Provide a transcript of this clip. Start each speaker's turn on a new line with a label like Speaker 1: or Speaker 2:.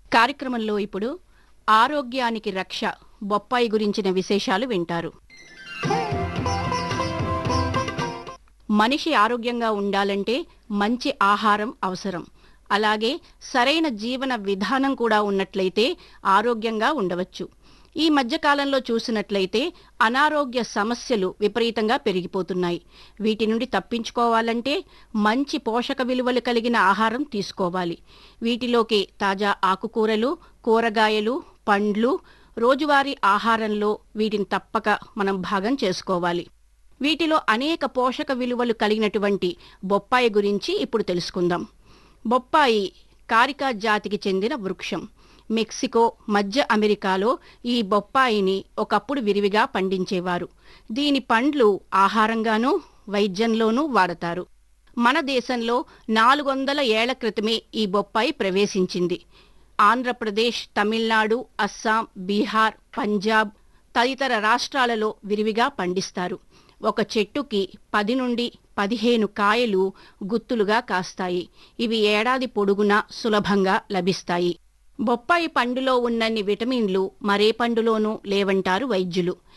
Speaker 1: కార్యక్రమంలో ఇప్పుడు ఆరోగ్యానికి రక్ష బొప్పాయి గురించిన విశేషాలు వింటారు మనిషి ఆరోగ్యంగా ఉండాలంటే మంచి ఆహారం అవసరం అలాగే సరైన జీవన విధానం కూడా ఉన్నట్లయితే ఆరోగ్యంగా ఉండవచ్చు ఈ మధ్యకాలంలో చూసినట్లయితే అనారోగ్య సమస్యలు విపరీతంగా పెరిగిపోతున్నాయి వీటి నుండి తప్పించుకోవాలంటే మంచి పోషక విలువలు కలిగిన ఆహారం తీసుకోవాలి వీటిలోకి తాజా ఆకుకూరలు కూరగాయలు పండ్లు రోజువారీ ఆహారంలో వీటిని తప్పక మనం భాగం చేసుకోవాలి వీటిలో అనేక పోషక విలువలు కలిగినటువంటి బొప్పాయి గురించి ఇప్పుడు తెలుసుకుందాం బొప్పాయి కారికా జాతికి చెందిన వృక్షం మెక్సికో మధ్య అమెరికాలో ఈ బొప్పాయిని ఒకప్పుడు విరివిగా పండించేవారు దీని పండ్లు ఆహారంగానూ వైద్యంలోనూ వాడతారు మన దేశంలో నాలుగు వందల ఏళ్ల క్రితమే ఈ బొప్పాయి ప్రవేశించింది ఆంధ్రప్రదేశ్ తమిళనాడు అస్సాం బీహార్ పంజాబ్ తదితర రాష్ట్రాలలో విరివిగా పండిస్తారు ఒక చెట్టుకి పది నుండి పదిహేను కాయలు గుత్తులుగా కాస్తాయి ఇవి ఏడాది పొడుగునా సులభంగా లభిస్తాయి బొప్పాయి పండులో ఉన్నన్ని విటమిన్లు మరే పండులోనూ లేవంటారు వైద్యులు